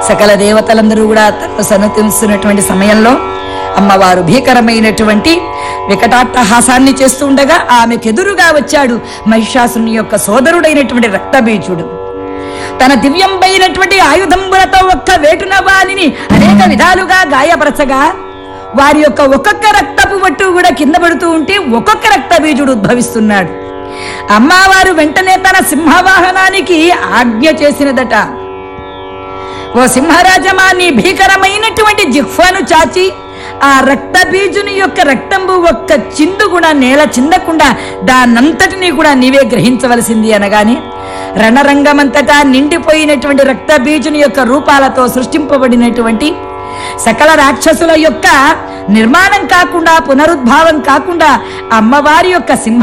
సకల దేవతలందరూ కూడా తనను సన్నతిస్తున్నటువంటి సమయంలో అమ్మవారు భీకరమైనటువంటి వికటాట్టహాసాన్ని చేస్తూ ఉండగా ఆమెకెదురుగా వచ్చాడు మహిషాసుని యొక్క సోదరుడైనటువంటి రక్తబీజుడు తన దివ్యంపైనటువంటి ఆయుధంబులతో ఒక్క వేటున వాలిని అనేక విధాలుగా గాయపరచగా వారి యొక్క ఒక్కొక్క రక్తపు వట్టు కూడా కింద పడుతూ ఉంటే ఒక్కొక్క రక్త బీజుడు ఉద్భవిస్తున్నాడు అమ్మవారు వెంటనే తన సింహవాహనానికి ఆజ్ఞ చేసినదట ఓ సింహరాజమా నీ భీకరమైనటువంటి జిహ్వను చాచి ఆ రక్త బీజుని యొక్క రక్తంబు ఒక్క చిందు కూడా నేల చిందకుండా దానంతటినీ కూడా నీవే గ్రహించవలసింది అనగానే రణరంగమంతటా నిండిపోయినటువంటి రక్త బీజుని యొక్క రూపాలతో సృష్టింపబడినటువంటి సకల రాక్షసుల యొక్క నిర్మాణం కాకుండా పునరుద్భావం కాకుండా అమ్మవారి యొక్క సింహ